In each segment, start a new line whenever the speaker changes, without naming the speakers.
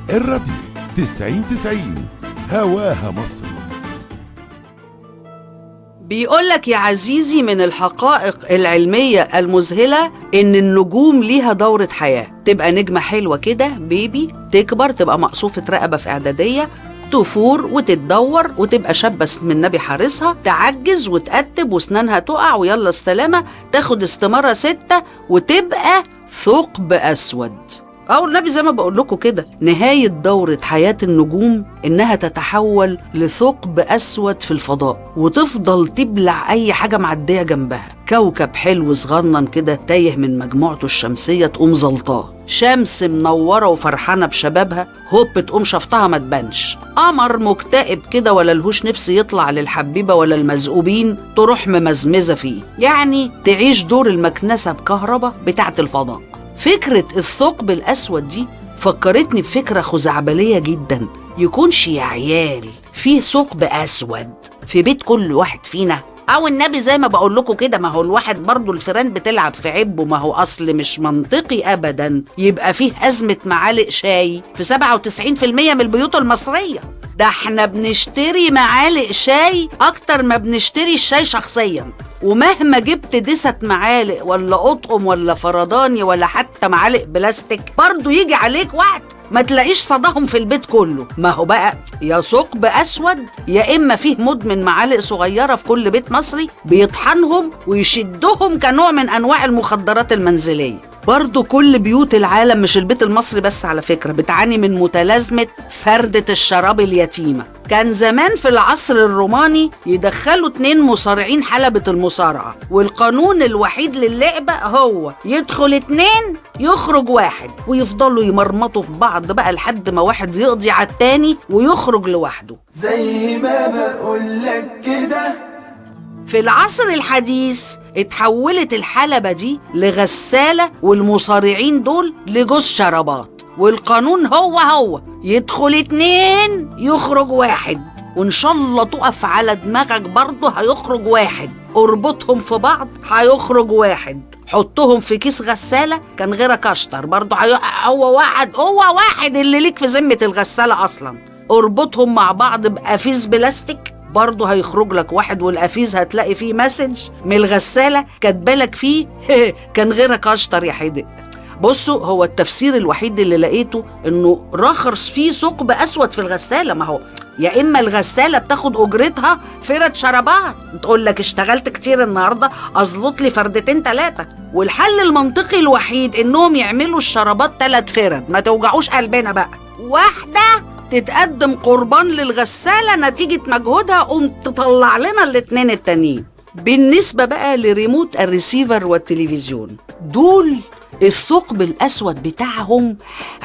الراديو 90 90 هواها مصر
بيقول لك يا عزيزي من الحقائق العلمية المذهلة إن النجوم ليها دورة حياة تبقى نجمة حلوة كده بيبي تكبر تبقى مقصوفة رقبة في إعدادية تفور وتتدور وتبقى شابة من النبي حارسها تعجز وتقتب واسنانها تقع ويلا السلامة تاخد استمارة ستة وتبقى ثقب أسود أو النبي زي ما بقول لكم كده نهاية دورة حياة النجوم إنها تتحول لثقب أسود في الفضاء وتفضل تبلع أي حاجة معدية جنبها كوكب حلو صغنن كده تايه من مجموعته الشمسية تقوم زلطاه شمس منورة وفرحانة بشبابها هوب تقوم شفطها ما تبانش قمر مكتئب كده ولا لهوش نفس يطلع للحبيبة ولا المزقوبين تروح ممزمزة فيه يعني تعيش دور المكنسة بكهرباء بتاعة الفضاء فكرة الثقب الأسود دي فكرتني بفكرة خزعبلية جدا يكونش يا عيال فيه ثقب أسود في بيت كل واحد فينا أو النبي زي ما بقول لكم كده ما هو الواحد برضو الفيران بتلعب في عبه ما هو أصل مش منطقي أبدا يبقى فيه أزمة معالق شاي في 97% من البيوت المصرية ده احنا بنشتري معالق شاي أكتر ما بنشتري الشاي شخصيا ومهما جبت دست معالق ولا قطقم ولا فرداني ولا حتى معالق بلاستيك برضو يجي عليك وقت ما تلاقيش صداهم في البيت كله ما هو بقى يا ثقب اسود يا اما فيه مدمن معالق صغيره في كل بيت مصري بيطحنهم ويشدهم كنوع من انواع المخدرات المنزليه برضو كل بيوت العالم مش البيت المصري بس على فكرة بتعاني من متلازمة فردة الشراب اليتيمة كان زمان في العصر الروماني يدخلوا اتنين مصارعين حلبة المصارعة والقانون الوحيد للعبة هو يدخل اتنين يخرج واحد ويفضلوا يمرمطوا في بعض بقى لحد ما واحد يقضي على التاني ويخرج لوحده
زي ما بقولك كده
في العصر الحديث اتحولت الحلبة دي لغسالة والمصارعين دول لجوز شرابات والقانون هو هو يدخل اتنين يخرج واحد وان شاء الله تقف على دماغك برضه هيخرج واحد اربطهم في بعض هيخرج واحد حطهم في كيس غسالة كان غيرك اشطر برضه هي... هو واحد هو واحد اللي ليك في ذمة الغسالة اصلا اربطهم مع بعض بقفيز بلاستيك برضه هيخرج لك واحد والقفيز هتلاقي فيه مسج من الغسالة كاتبالك فيه كان غيرك اشطر يا حدق بصوا هو التفسير الوحيد اللي لقيته انه رخص فيه ثقب اسود في الغساله ما هو يا اما الغساله بتاخد اجرتها فرد شرابات تقول لك اشتغلت كتير النهارده ازلط لي فردتين ثلاثه والحل المنطقي الوحيد انهم يعملوا الشرابات ثلاث فرد ما توجعوش قلبنا بقى واحده تتقدم قربان للغساله نتيجه مجهودها قوم تطلع لنا الاتنين التانيين بالنسبه بقى لريموت الريسيفر والتلفزيون دول الثقب الأسود بتاعهم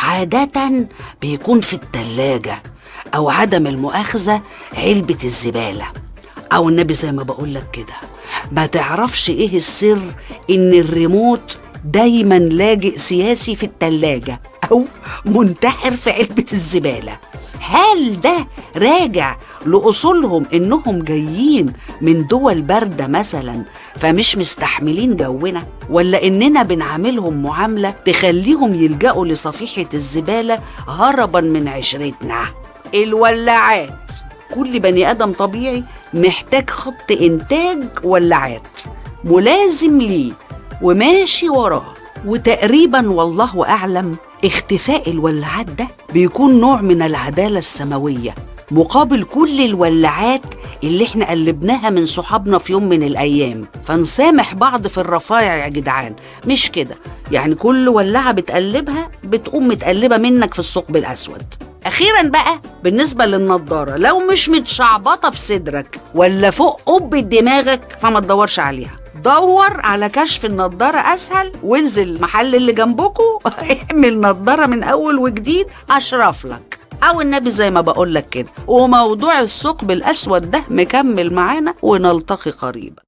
عادة بيكون في التلاجة أو عدم المؤاخذة علبة الزبالة أو النبي زي ما بقولك كده ما تعرفش إيه السر إن الريموت دايما لاجئ سياسي في التلاجة أو منتحر في علبة الزبالة هل ده راجع لأصولهم إنهم جايين من دول باردة مثلا فمش مستحملين جونا ولا إننا بنعاملهم معاملة تخليهم يلجأوا لصفيحة الزبالة هربا من عشرتنا الولاعات كل بني آدم طبيعي محتاج خط إنتاج ولاعات ملازم ليه وماشي وراه وتقريبا والله أعلم اختفاء الولاعات ده بيكون نوع من العدالة السماوية مقابل كل الولاعات اللي احنا قلبناها من صحابنا في يوم من الأيام فنسامح بعض في الرفايع يا جدعان مش كده يعني كل ولاعة بتقلبها بتقوم متقلبة منك في الثقب الأسود أخيرا بقى بالنسبة للنضارة لو مش متشعبطة في صدرك ولا فوق قبة دماغك فما تدورش عليها دور على كشف النضارة أسهل وانزل محل اللي جنبكوا اعمل نضارة من أول وجديد أشرف لك أو النبي زي ما بقولك كده وموضوع الثقب الأسود ده مكمل معانا ونلتقي قريبا